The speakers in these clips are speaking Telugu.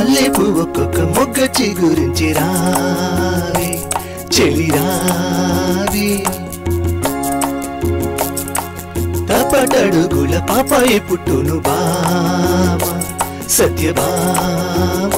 మల్లె పువ్వు ఒక్కొక్క మొగ్గ చిగురించి రావే చెలి రావే తపటడుగుల పాపాయి పుట్టును బామ సత్యభామ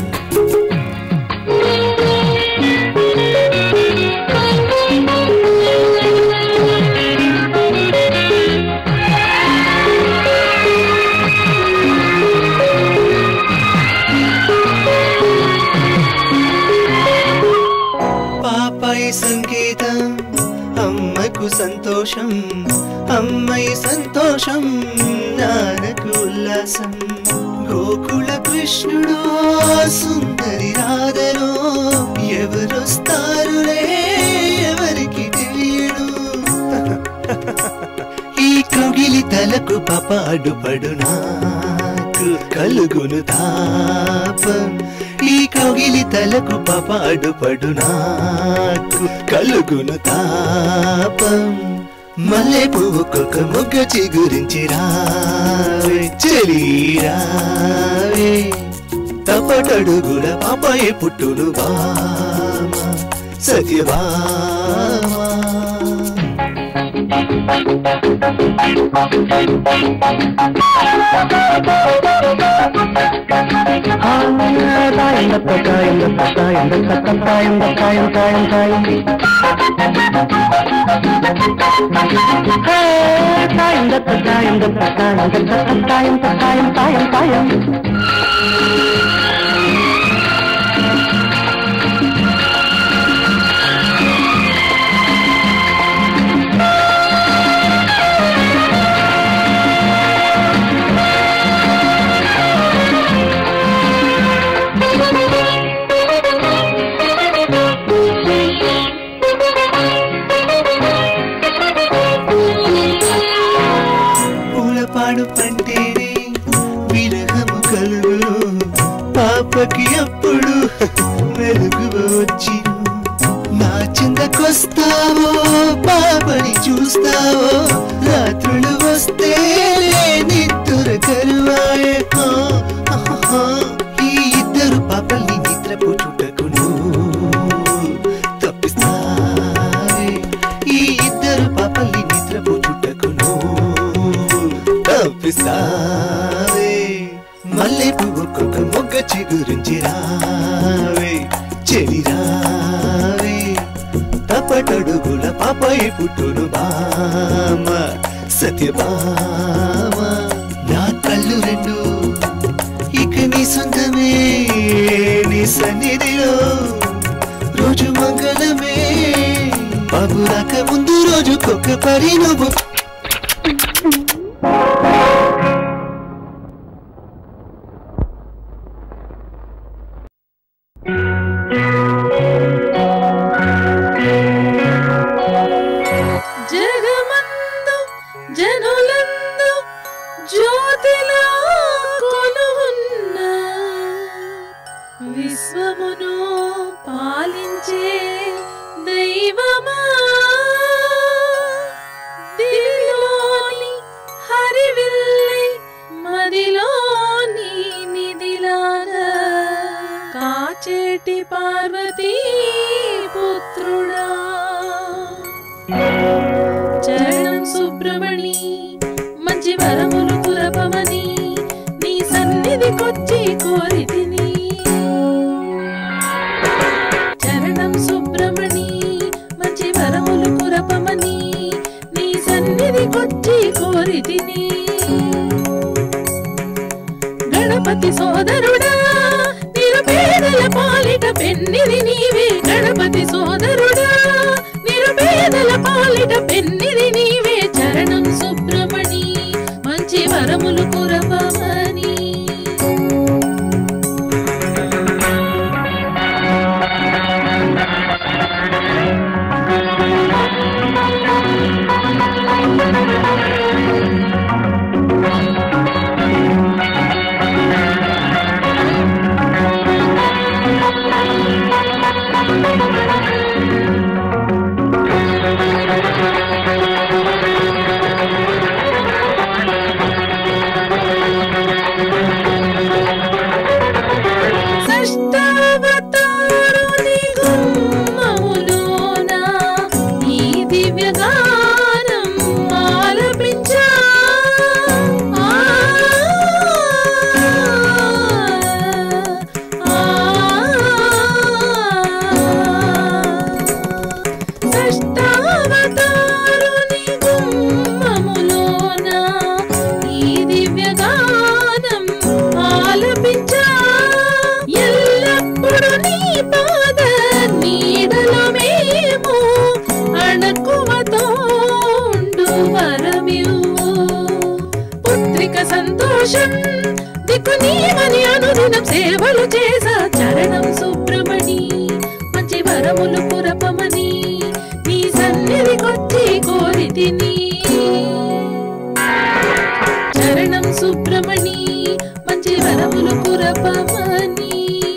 పాపాయి సంగీతం అమ్మకు సంతోషం అమ్మయి సంతోషం నాన్నకు ఉల్లాసం గోకుల కృష్ణుడు సుందరి రాధలో ఎవరొస్తారులే ఎవరికి తెలియదు ఈ కౌగిలి తలకు పపాడు పడు నాకు కలుగును తాపం ఈ కౌగిలి తలకు పపాడు పడు నాకు కలుగును తాపం మల్లె పువ్వుకొక మొగ్గ చిగురించి రావే చెలి రావే తపటడుగుల పాపాయి పుట్టును బామ సత్యభామ పూలపాడు పంటేనే విరహము కలుగును పాపకి అప్పుడు వెలుగు వచ్చి నా చిందకొస్తావో పాపని చూస్తావో రాత్రులు వస్తే నిద్ర కరువాయే ఆ, ఆహా. ఈ ఇద్దరు పాపల్ని నిద్రపుచుటకును తప్పిస్తావే ఈ ఇద్దరు పాపల్ని నిద్రపుచుటకును తప్పిస్తావే మల్లె పువ్వుకొక మొగ్గ చిగురించి రావే చెలి రావే తపటడుగుల పాపాయి పుట్టును బామ సత్యభామ నా కళ్ళు రెండు ఇక నీ సొంతమే నీ సన్నిధిలో రోజు మంగళమే బాబు రాక ముందు రోజుకొక పరి నువ్వు జగమందు జనులందు జ్యోతిలా కొలువున్న విశ్వమును పాలించే దైవమా దివిలోని హరివిల్లై మదిలోని నిధిలాగా కాచేటి పార్వతీ పుత్రుడా చరణం సుబ్రమణి మంచి వరములు కురపమని నీ సన్నిధికొచ్చి కోరితిని చరణం సుబ్రమణి మంచి వరములు కురపమని నీ సన్నిధికొచ్చి కోరితిని గణపతి సోదరుడా నిరుపేదల పాలిట పెన్నిది నీవే గణపతి సోదరుడా నిరుపేదల పాలిట పెన్నిది నీవే చరణం సుబ్రమణి మంచి వరములు కురపమని Thank you. ఇక సంతోషం దిక్కు నీవని అనుదినం సేవలు చేసా చరణం సుబ్రమణి మంచి వరములు పురపమని నీ సన్నిధికొచ్చి కోరి తిని చరణం సుబ్రమణి మంచి వరములు కురపమని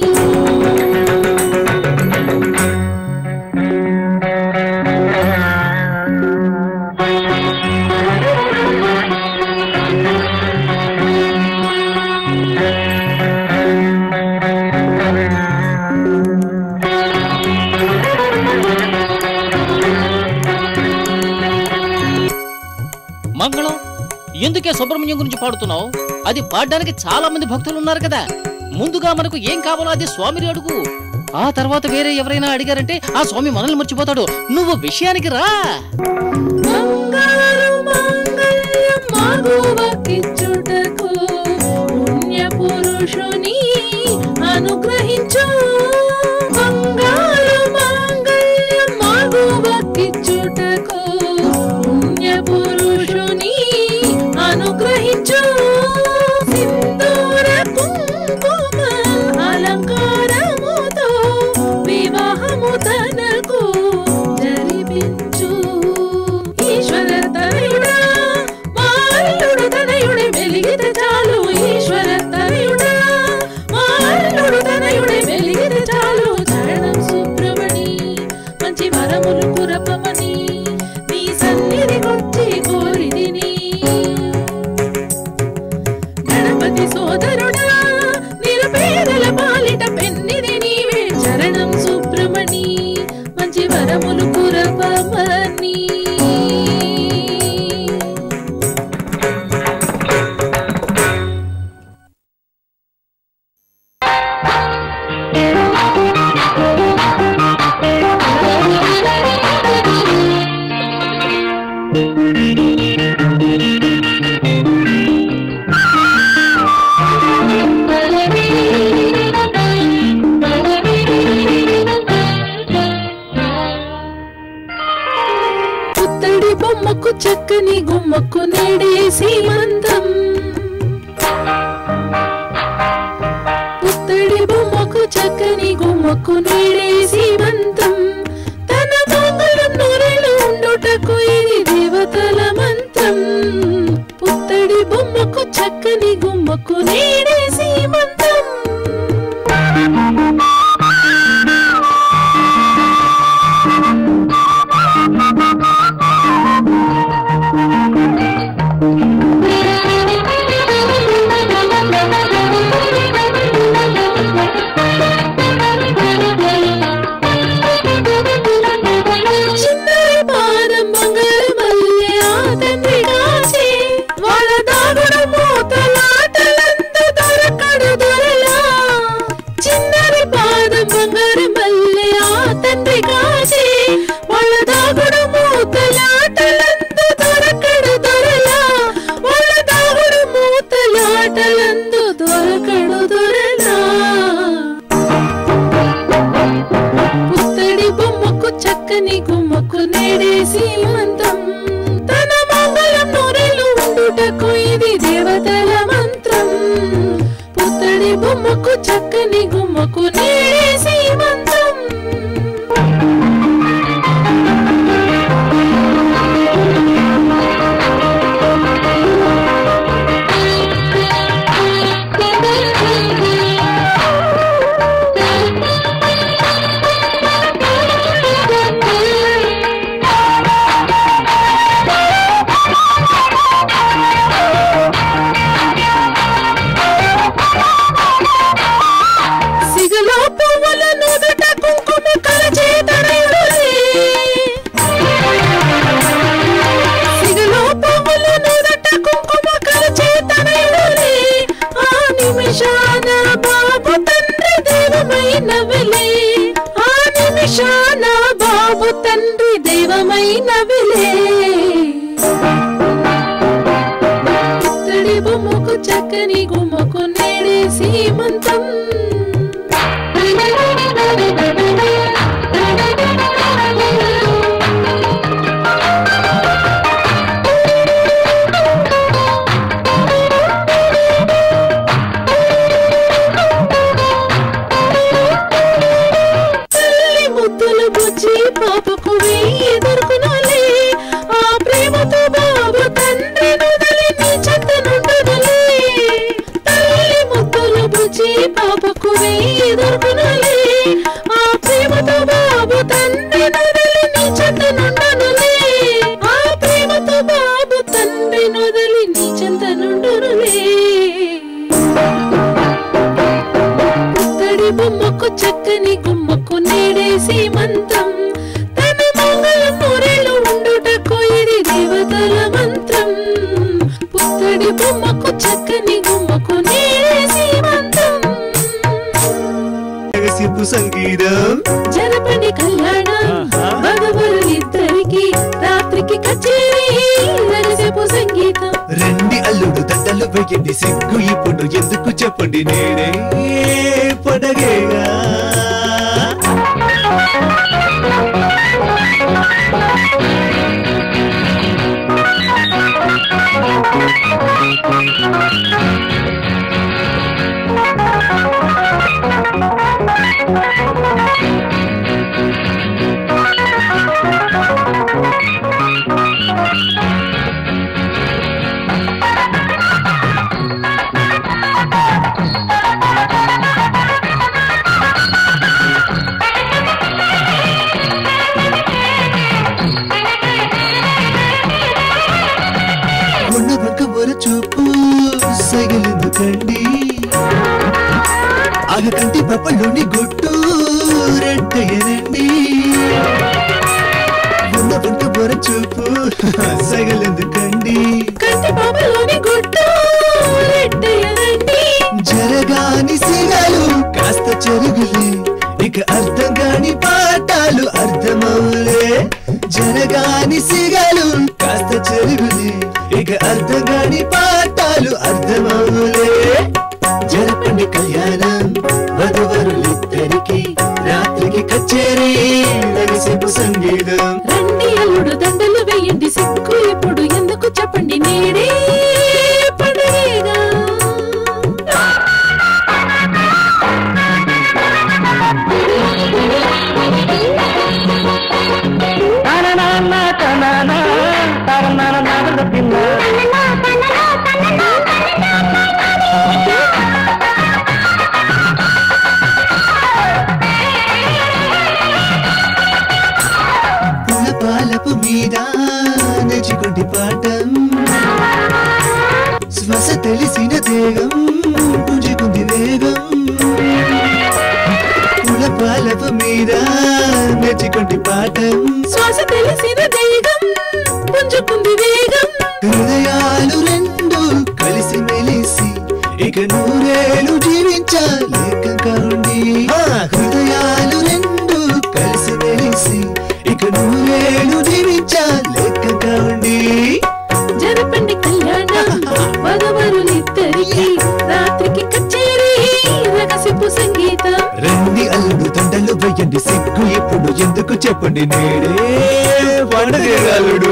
మంగళం ఎందుకే సుబ్రహ్మణ్యం గురించి పాడుతున్నావు అది పాడడానికి చాలా మంది భక్తులు ఉన్నారు కదా ముందుగా మనకు ఏం కావాలో అది స్వామిని అడుగు ఆ తర్వాత వేరే ఎవరైనా అడిగారంటే ఆ స్వామి మనల్ని మర్చిపోతాడు నువ్వు విషయానికి రా బంగారు మాంగళ్యం మగువకిచ్చుటకు పుణ్య పురుషుని అనుగ్రహించు బంగారు మాంగళ్యం మగువకిచ్చుటకు పుణ్య పురుషుని అనుగ్రహించు సింధూర కుంకుమ అలంకారముతో వివాహము తనకు జరిపించు ఈశ్వర తనయుడా మా అల్లుడు తనయుడే వెలిగితే చాలు ఈశ్వర తనయుడా మా అల్లుడు తనయుడే వెలిగితే చాలు చరణం సుబ్రమణి మంచి వరములు కురపమని నీ సన్నిధికొచ్చి కోరిదిని గణపతి సోదరుడా నిరుపేదల పాలిట పెన్నిది నీవే చరణం సుబ్రమణి మంచి వరములు కురపమని పుత్తడి బొమ్మకు చక్కని గుమ్మకు నేడేసి మందం పుత్తడి బొమ్మకు చక్కని గుమ్మకు నేడేసి మందం తన మంగళం నూరెలు ఉండుటకు ఇది దేవతల మంత్రం పుత్తడి బొమ్మకు చక్కని గుమ్మకు నేడేసి మందం చిన్నరి పాదం బంగారు మల్లె ఆ తండ్రి కాచి వాళ్ళ దాగుడు మూతలాటలందు దొరకడు దొరలా చిన్నరి పాదం బంగారు మల్లె ఆ తండ్రి కాచి వాళ్ళ దాగుడు మూతలాటలందు దొరకడు దొరలా వాళ్ళ దాగుడు మూతలాటలందు దొరకడు దొరలా పుత్తడి బొమ్మకు చక్కని గుమ్మకు నేడేసి మంత్రం తన మంగళం నూరెలు ఉండుటకు ఇది దేవతల మంత్రం పుత్తడి బొమ్మకు చక్కని గుమ్మకు నేడేసి మంత్రం సిగలో పువ్వుల నుదుట కుంకుమ కలచే తనయుడులే సిగలో పువ్వుల నుదుట కుంకుమ కలచే తనయుడులే ఆ నిమిషాన బాబు తండ్రి దైవమైన వెలే ఆ నిమిషాన బాబు తండ్రి దైవమైన వెలే పుత్తడి బొమ్మకు చక్కని గుమ్మకు నేడేసి మంతం బొమ్మకు చక్కని గుమ్మకు నేడేసి మంత్రం తన మంగళం నూరేళ్ళు ఉండుటకు ఇది దేవతల మంత్రం పుత్తడి బొమ్మకు చక్కని గుమ్మకు నేడేసి మంత్రం రహస్యపు సంగీతం జరపని కళ్యాణం భగవరులిద్దరికి రాత్రికి కచేరీ రహస్యపు సంగీతం రండి అల్లుడు దండలు వెయ్యండి సిగ్గు ఇప్పుడు ఎందుకు చెప్పండి నేనే పడగేగా ఉన్న పక్క ఒర చూపు సగలెందుకండి ఆగకంటి పప్పలోని గుట్టు రెట్టయ్యనండి ఉన్న పక్క ఒర చూపు సగలెందుకండి కంటి పాపలోని గుట్టు రెట్టయ్యనండి జరగాని సిగలు కాస్త చెరుగులే ఇక అర్థం కాని పాఠాలు అర్థమవులే జరగాని సిగలు కాస్త చెరుగులే ఇక అర్థం కాని పాఠాలు అర్థమవులే జరపండి కళ్యాణం వధువరులిద్దరికి రాత్రికి కచేరీ నగసేపు సంగీతం రండి అల్లుడు దండలు వేయండి సిగ్గు ఇప్పుడు ఎందుకు చెప్పండి నేడే పండుగేగా పుల పాలపు మీద నచుకుంటి పాఠం శ్వాస తెలిసిన దేగం పుంజుకుంది వేగం పుల పాలపు మీద నచుకుంటి పాఠం శ్వాస తెలిసిన దేగం పుంజుకుంది వేగం హృదయాలు రెండు కలిసి మెలిసి ఇక నూరేళ్ళు జీవించాలేక కరుణి హృదయాలు రెండు కలిసి మెలిసి ఇక నూరేళ్ళు జీవించాలేక కరుణి జరపండి కళ్యాణం వధవరులిద్దరికి రాత్రికి కచేరీ రహస్యపు సంగీతం రండి అల్లుడు దండలు వెయ్యండి సిగ్గు ఇప్పుడు ఎందుకు చెప్పండి నేడే పండుగ అల్లుడు